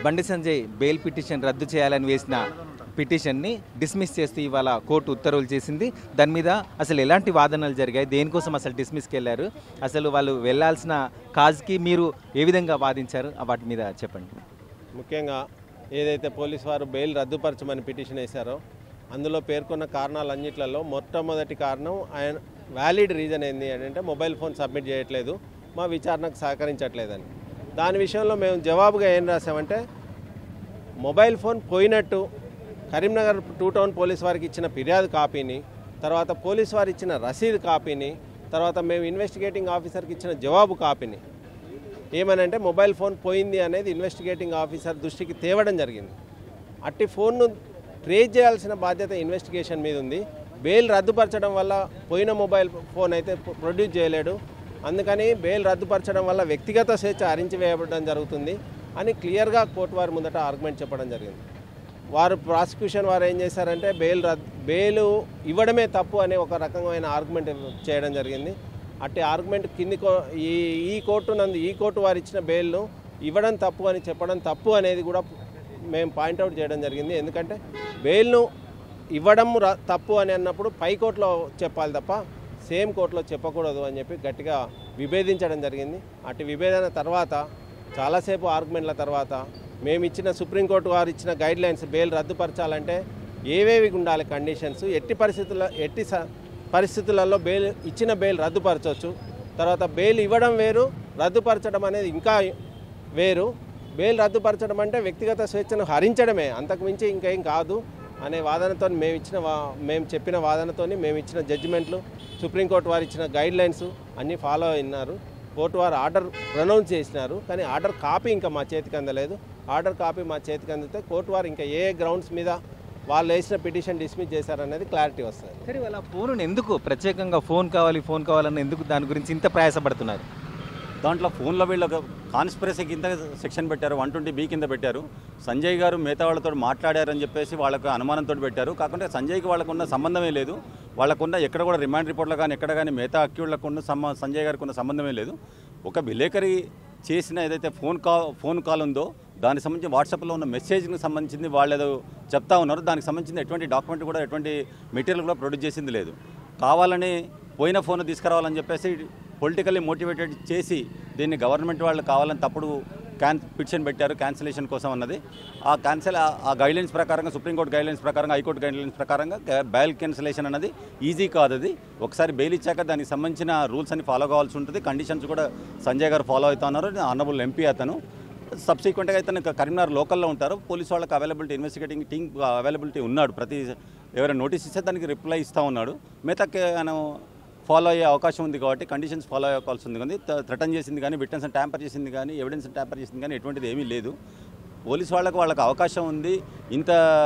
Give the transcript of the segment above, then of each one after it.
బండి Sanjay bail petition రద్దు చేయాలని వేసిన పిటిషన్ని డిస్మిస్ చేస్తూ ఇవాళ కోర్టు ఉత్తర్వులు చేసింది దాని మీద అసలు ఎలాంటి వాదనలు జరిగాయి దేనికోసం అసలు డిస్మిస్కి వెళ్ళారు అసలు వాళ్ళు వెళ్ళాల్సిన కాజ్కి మీరు ఏ విధంగా వాదించారు ఆ వాటి మీద చెప్పండి ముఖ్యంగా ఏదైతే పోలీసు వారు బెయిల్ రద్దుపరచమని పిటిషన్ వేశారో అందులో పేర్కొన్న కారణాలన్నిట్లలో మొట్టమొదటి కారణం ఆయన వ్యాలిడ్ రీజన్ ఏంది అని అంటే మొబైల్ ఫోన్ సబ్మిట్ చేయట్లేదు మా విచారణకు సహకరించట్లేదని దాని విషయంలో మేము జవాబుగా ఏం రాసామంటే మొబైల్ ఫోన్ పోయినట్టు కరీంనగర్ టూ టౌన్ పోలీస్ వారికి ఇచ్చిన ఫిర్యాదు కాపీని తర్వాత పోలీస్ వారు ఇచ్చిన రసీదు కాపీని తర్వాత మేము ఇన్వెస్టిగేటింగ్ ఆఫీసర్కి ఇచ్చిన జవాబు కాపీని ఏమనంటే మొబైల్ ఫోన్ పోయింది అనేది ఇన్వెస్టిగేటింగ్ ఆఫీసర్ దృష్టికి తేవడం జరిగింది అట్టి ఫోన్ను ట్రేస్ చేయాల్సిన బాధ్యత ఇన్వెస్టిగేషన్ మీద ఉంది బెయిల్ రద్దుపరచడం వల్ల పోయిన మొబైల్ ఫోన్ అయితే ప్రొడ్యూస్ చేయలేడు అందుకని బెయిల్ రద్దుపరచడం వల్ల వ్యక్తిగత స్వేచ్ఛ హరించివేయబడడం జరుగుతుంది అని క్లియర్గా కోర్టు వారి ముందట ఆర్గ్యుమెంట్ చెప్పడం జరిగింది వారు ప్రాసిక్యూషన్ వారు ఏం చేశారంటే బెయిల్ రద్దు బెయిల్ ఇవ్వడమే తప్పు అనే ఒక రకమైన ఆర్గ్యుమెంట్ చేయడం జరిగింది అట్టి ఆర్గ్యుమెంట్ కింది కో ఈ ఈ కోర్టు నందు ఈ కోర్టు వారు ఇచ్చిన బెయిల్ను ఇవ్వడం తప్పు అని చెప్పడం తప్పు అనేది కూడా మేము పాయింట్అవుట్ చేయడం జరిగింది ఎందుకంటే బెయిల్ను ఇవ్వడం ర- తప్పు అని అన్నప్పుడు పై కోర్టులో చెప్పాలి తప్ప సేమ్ కోర్టులో చెప్పకూడదు అని చెప్పి గట్టిగా విభేదించడం జరిగింది అటు విభేదన తర్వాత చాలాసేపు ఆర్గ్యుమెంట్ల తర్వాత మేము ఇచ్చిన సుప్రీంకోర్టు వారు ఇచ్చిన గైడ్ లైన్స్ బెయిల్ రద్దుపరచాలంటే ఏవేవి ఉండాలి కండిషన్స్ ఎట్టి పరిస్థితుల ఎట్టి స- పరిస్థితులలో బెయిల్ ఇచ్చిన బెయిల్ రద్దుపరచవచ్చు తర్వాత బెయిల్ ఇవ్వడం వేరు రద్దుపరచడం అనేది ఇంకా వేరు బెయిల్ రద్దుపరచడం అంటే వ్యక్తిగత స్వేచ్ఛను హరించడమే అంతకు మించి ఇంకేం కాదు అనే వాదనతో మేము ఇచ్చిన వా మేము చెప్పిన వాదనతో మేము ఇచ్చిన జడ్జిమెంట్లు సుప్రీంకోర్టు వారు ఇచ్చిన గైడ్ లైన్స్ అన్నీ ఫాలో అయినారు కోర్టు వారు ఆర్డర్ ప్రొనౌన్స్ చేసినారు కానీ ఆర్డర్ కాపీ ఇంకా మా చేతికి అందలేదు ఆర్డర్ కాపీ మా చేతికి అందితే కోర్టు వారు ఇంకా ఏ గ్రౌండ్స్ మీద వాళ్ళు వేసిన పిటిషన్ డిస్మిస్ చేశారనేది క్లారిటీ వస్తుంది సరే వాళ్ళ ఫోన్ ఎందుకు ప్రత్యేకంగా ఫోన్ కావాలి ఫోన్ కావాలని ఎందుకు దాని గురించి ఇంత ప్రయాసపడుతున్నారు దాంట్లో ఫోన్లో వీళ్ళకి కాన్స్పిరసీ కింద సెక్షన్ పెట్టారు వన్ ట్వంటీ బీ కింద పెట్టారు సంజయ్ గారు మిగతా వాళ్ళతో మాట్లాడారని చెప్పేసి వాళ్ళకు అనుమానంతో పెట్టారు కాకుంటే సంజయ్కి వాళ్ళకున్న సంబంధమే లేదు వాళ్ళకున్న ఎక్కడ కూడా రిమాండ్ రిపోర్ట్లో కానీ ఎక్కడ కానీ మిగతా అక్యూళ్ళకు ఉన్న సంబ సంజయ్ గారికి ఉన్న సంబంధమే లేదు ఒక విలేకరి చేసిన ఏదైతే ఫోన్ కాల్ ఫోన్ కాల్ ఉందో దానికి సంబంధించి వాట్సాప్లో ఉన్న మెసేజ్కి సంబంధించింది వాళ్ళు ఏదో చెప్తా ఉన్నారు దానికి సంబంధించిన ఎటువంటి డాక్యుమెంట్ కూడా ఎటువంటి మెటీరియల్ కూడా ప్రొడ్యూస్ చేసింది లేదు కావాలని పోయిన ఫోన్ తీసుకురావాలని చెప్పేసి పొలిటికల్లీ మోటివేటెడ్ చేసి దీన్ని గవర్నమెంట్ వాళ్ళు కావాలని తప్పుడు క్యాన్ పిటిషన్ పెట్టారు క్యాన్సిలేషన్ కోసం అన్నది ఆ క్యాన్సిల్ ఆ గైడ్లైన్స్ ప్రకారంగా సుప్రీంకోర్టు గైడ్లైన్స్ ప్రకారంగా హైకోర్టు గైడ్లైన్స్ ప్రకారంగా బెయిల్ క్యాన్సిలేషన్ అన్నది ఈజీ కాదు అది ఒకసారి బెయిల్ ఇచ్చాక దానికి సంబంధించిన రూల్స్ అన్ని ఫాలో కావాల్సి ఉంటుంది కండిషన్స్ కూడా సంజయ్ గారు ఫాలో అవుతా ఉన్నారు ఆనరబుల్ ఎంపీ అతను సబ్సిక్వెంట్గా అయితే నాకు కరీంనగర్ లోకల్లో ఉంటారు పోలీస్ వాళ్ళకి అవైలబిలిటీ ఇన్వెస్టిగేటింగ్ టీమ్ అవైలబిలిటీ ఉన్నాడు ప్రతి ఎవరైనా నోటీస్ ఇస్తే దానికి రిప్లై ఇస్తూ ఉన్నాడు మిగతాకి ఆయన ఫాలో అయ్యే అవకాశం ఉంది కాబట్టి కండిషన్స్ ఫాలో అవ్వాల్సి ఉంది కానీ థ్రెటన్ చేసింది కానీ విట్నెన్స్ ట్యాంపర్ చేసింది కానీ ఎవిడెన్స్ ట్యాంపర్ చేసింది కానీ ఎటువంటిది ఏమీ లేదు పోలీస్ వాళ్ళకు వాళ్ళకి అవకాశం ఉంది ఇంత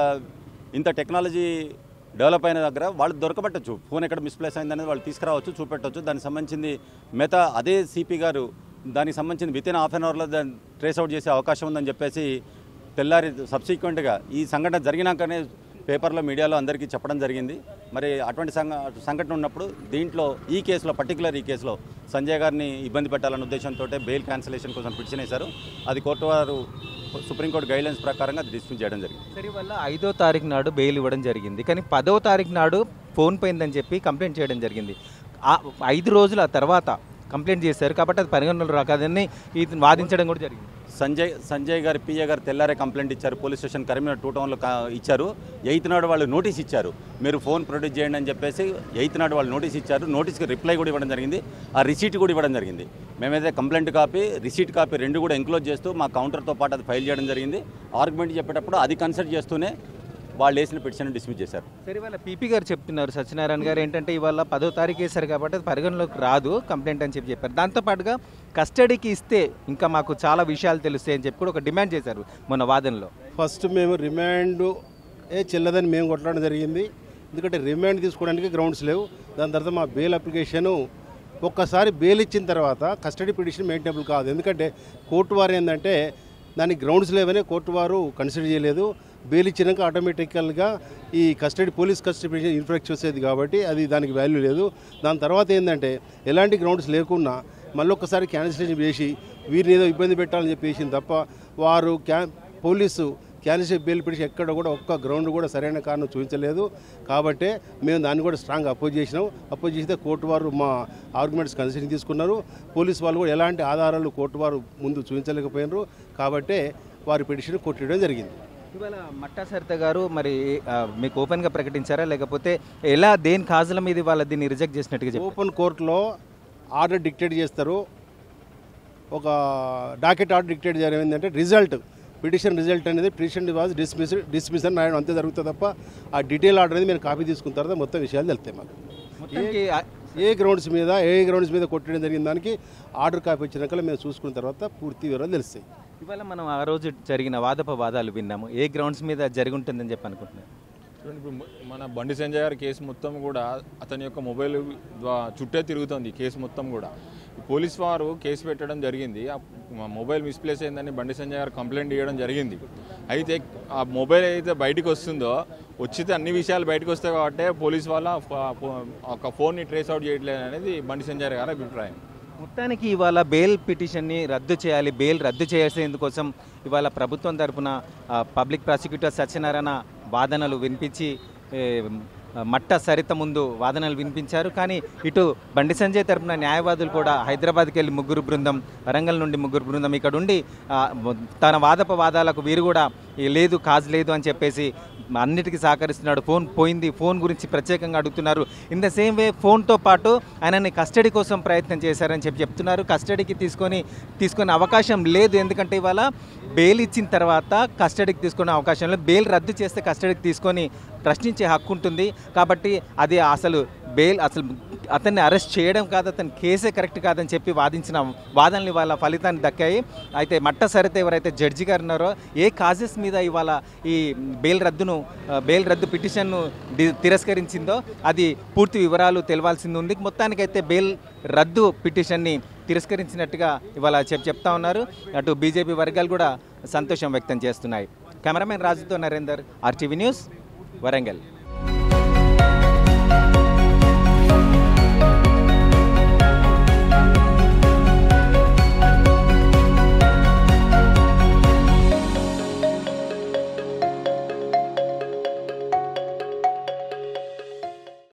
ఇంత టెక్నాలజీ డెవలప్ అయిన దగ్గర వాళ్ళు దొరకబట్టచ్చు ఫోన్ ఎక్కడ మిస్ప్లేస్ అయింది అనేది వాళ్ళు తీసుకురావచ్చు చూపెట్టవచ్చు దానికి సంబంధించింది మిగతా అదే సిపి గారు దానికి సంబంధించిన విత్ ఇన్ హాఫ్ అన్ అవర్లో దాన్ని ట్రేస్ అవుట్ చేసే అవకాశం ఉందని చెప్పేసి తెల్లారి సబ్సిక్వెంట్గా ఈ సంఘటన జరిగినాకనే పేపర్లో మీడియాలో అందరికీ చెప్పడం జరిగింది మరి అటువంటి సంఘ సంఘటన ఉన్నప్పుడు దీంట్లో ఈ కేసులో పర్టికులర్ ఈ కేసులో సంజయ్ గారిని ఇబ్బంది పెట్టాలన్న ఉద్దేశంతో బెయిల్ క్యాన్సిలేషన్ కోసం పిటిషన్ వేశారు అది కోర్టు వారు సుప్రీంకోర్టు గైడ్లైన్స్ ప్రకారంగా అది డిస్మిస్ చేయడం జరిగింది సరే వల్ల ఐదో తారీఖు నాడు బెయిల్ ఇవ్వడం జరిగింది కానీ పదో తారీఖు నాడు ఫోన్ పోయిందని చెప్పి కంప్లైంట్ చేయడం జరిగింది ఆ ఐదు రోజుల తర్వాత కంప్లైంట్ చేశారు కాబట్టి అది పరిగణనలో రాకాదని ఇది వాదించడం కూడా జరిగింది సంజయ్ సంజయ్ గారు పిఏ గారు తెల్లారే కంప్లైంట్ ఇచ్చారు పోలీస్ స్టేషన్ కరీంనగర్ టూ టౌన్లో కా- ఇచ్చారు ఎయిత్ నాడు వాళ్ళు నోటీస్ ఇచ్చారు మీరు ఫోన్ ప్రొడ్యూస్ చేయండి అని చెప్పేసి ఎయిత్ నాడు వాళ్ళు నోటీస్ ఇచ్చారు నోటీస్కి రిప్లై కూడా ఇవ్వడం జరిగింది ఆ రిసీట్ కూడా ఇవ్వడం జరిగింది మేమైతే కంప్లైంట్ కాపీ రిసీట్ కాపీ రెండు కూడా ఎంక్లోజ్ చేస్తూ మా కౌంటర్తో పాటు అది ఫైల్ చేయడం జరిగింది ఆర్గ్యుమెంట్ చెప్పేటప్పుడు అది కన్సల్ట్ చేస్తూనే వాళ్ళు వేసిన పిటిషన్ డిస్మిస్ చేశారు సరే వాళ్ళ పీపీ గారు చెప్తున్నారు సత్యనారాయణ గారు ఏంటంటే ఇవాళ పదో తారీఖు వేశారు కాబట్టి అది పరిగణలోకి రాదు కంప్లైంట్ అని చెప్పి చెప్పారు దాంతోపాటుగా కస్టడీకి ఇస్తే ఇంకా మాకు చాలా విషయాలు తెలుస్తాయి అని చెప్పి కూడా ఒక డిమాండ్ చేశారు మొన్న వాదనలో ఫస్ట్ మేము రిమాండ్ ఏ చెల్లదని మేము కొట్టడం జరిగింది ఎందుకంటే రిమాండ్ తీసుకోవడానికి గ్రౌండ్స్ లేవు దాని తర్వాత మా బెయిల్ అప్లికేషను ఒక్కసారి బెయిల్ ఇచ్చిన తర్వాత కస్టడీ పిటిషన్ మెయింటైనబుల్ కాదు ఎందుకంటే కోర్టు వారు ఏంటంటే దానికి గ్రౌండ్స్ లేవనే కోర్టు వారు కన్సిడర్ చేయలేదు బెయిల్ ఇచ్చినాక ఆటోమేటికల్గా ఈ custody police custody petition infract చేసేది కాబట్టి అది దానికి వాల్యూ లేదు దాని తర్వాత ఏంటంటే ఎలాంటి గ్రౌండ్స్ లేకున్నా మళ్ళీ ఒక్కసారి క్యాన్సిలేషన్ చేసి వీరిని ఏదో ఇబ్బంది పెట్టాలని చెప్పేసింది తప్ప వారు క్యా పోలీసు క్యాన్సిల్ బెయిల్ పిటిషన్ ఎక్కడ కూడా ఒక్క గ్రౌండ్ కూడా సరైన కారణం చూపించలేదు కాబట్టి మేము దాన్ని కూడా స్ట్రాంగ్ అపోజ్ చేసినాం అపోజ్ చేస్తే కోర్టు వారు మా ఆర్గ్యుమెంట్స్ కన్సిడర్ తీసుకున్నారు పోలీసు వాళ్ళు కూడా ఎలాంటి ఆధారాలు కోర్టు వారు ముందు చూపించలేకపోయినారు కాబట్టే వారి పిటిషన్ కొట్టడం జరిగింది ఇవాళ మట్టా సరిత గారు మరి ఆ, మీకు ఓపెన్గా ప్రకటించారా లేకపోతే ఎలా దేని కాజుల మీద ఇవాళ దీన్ని రిజెక్ట్ చేసినట్టుగా చెప్పారు ఓపెన్ కోర్టులో ఆర్డర్ డిక్టేట్ చేస్తారు ఒక డాకెట్ ఆర్డర్ డిక్టేట్ చేయడం ఏంటంటే రిజల్ట్ పిటిషన్ రిజల్ట్ అనేది పిటిషన్ వాజ్ డిస్మిస్ డిస్మిస్ అని రాయడం అంతే జరుగుతుంది తప్ప ఆ డీటెయిల్ ఆర్డర్ అనేది మేము కాపీ తీసుకున్న తర్వాత మొత్తం విషయాలు తెలుస్తాయి మాకు మొత్తానికి ఆ- ఏ గ్రౌండ్స్ మీద ఏ గ్రౌండ్స్ మీద కొట్టడం జరిగిన దానికి ఆర్డర్ కాపీ వచ్చినాక మేము చూసుకున్న తర్వాత పూర్తి వివరాలు తెలుస్తాయి ఇవాళ మనం ఆ రోజు జరిగిన వాదపవాదాలు విన్నాము ఏ గ్రౌండ్స్ మీద జరిగి ఉంటుందని చెప్పి అనుకుంటున్నాను చూడండి ఇప్పుడు మ- మన బండి సంజయ్ గారి కేసు మొత్తం కూడా అతని యొక్క మొబైల్ ద్వా- చుట్టే తిరుగుతుంది ఈ కేసు మొత్తం కూడా ఈ పోలీస్ వారు కేసు పెట్టడం జరిగింది ఆ మ- మొబైల్ మిస్ప్లేస్ అయిందని బండి సంజయ్ గారు కంప్లైంట్ ఇవ్వడం జరిగింది అయితే ఆ మొబైల్ అయితే బయటకు వస్తుందో వచ్చితే అన్ని విషయాలు బయటకు వస్తాయి కాబట్టి పోలీస్ వాళ్ళ ఫ- ఫో- ఒక ఫోన్ని ట్రేస్ అవుట్ చేయట్లేదు అనేది బండి సంజయ్ గారి అభిప్రాయం మొత్తానికి ఇవాళ బెయిల్ పిటిషన్ని రద్దు చేయాలి బెయిల్ రద్దు చేసేందుకోసం ఇవాళ ప్రభుత్వం తరపున ఆ, పబ్లిక్ ప్రాసిక్యూటర్ సత్యనారాయణ వాదనలు వినిపించి ఏ, మట్ట సరిత ముందు వాదనలు వినిపించారు కానీ ఇటు బండి సంజయ్ తరపున న్యాయవాదులు కూడా హైదరాబాద్కి వెళ్ళి ముగ్గురు బృందం వరంగల్ నుండి ముగ్గురు బృందం ఇక్కడ ఉండి ఆ, తన వాదప వాదాలకు వీరు కూడా "ఈ లేదు కాజ్ లేదు అని చెప్పేసి అన్నిటికీ సహకరిస్తున్నాడు ఫోన్ పోయింది ఫోన్ గురించి ప్రత్యేకంగా అడుగుతున్నారు ఇన్ ద సేమ్ వే ఫోన్తో పాటు ఆయనని కస్టడీ కోసం ప్రయత్నం చేశారని చెప్పి చెప్తున్నారు కస్టడీకి తీసుకొని తీసుకునే అవకాశం లేదు ఎందుకంటే ఇవాళ బెయిల్ ఇచ్చిన తర్వాత కస్టడీకి తీసుకునే అవకాశం లేదు బెయిల్ రద్దు చేస్తే కస్టడీకి తీసుకొని ప్రశ్నించే హక్కు ఉంటుంది కాబట్టి అది అసలు బెయిల్ అసలు అతన్ని అరెస్ట్ చేయడం కాదు అతని కేసే కరెక్ట్ కాదని చెప్పి వాదించిన వాదనలు ఇవాళ ఫలితాన్ని దక్కాయి అయితే మట్ట సరిత ఎవరైతే జడ్జి గారు ఉన్నారో ఏ కాజెస్ మీద ఇవాళ ఈ బెయిల్ రద్దును ఆ, బెయిల్ రద్దు పిటిషన్ను డి- తిరస్కరించిందో అది పూర్తి వివరాలు తెలవాల్సింది ఉంది మొత్తానికైతే బెయిల్ రద్దు పిటిషన్ని తిరస్కరించినట్టుగా ఇవాళ చెప్ చెప్తా ఉన్నారు అటు బీజేపీ వర్గాలు కూడా సంతోషం వ్యక్తం చేస్తున్నాయి కెమెరామెన్ రాజుతో నరేందర్ ఆర్టీవీ న్యూస్ వరంగల్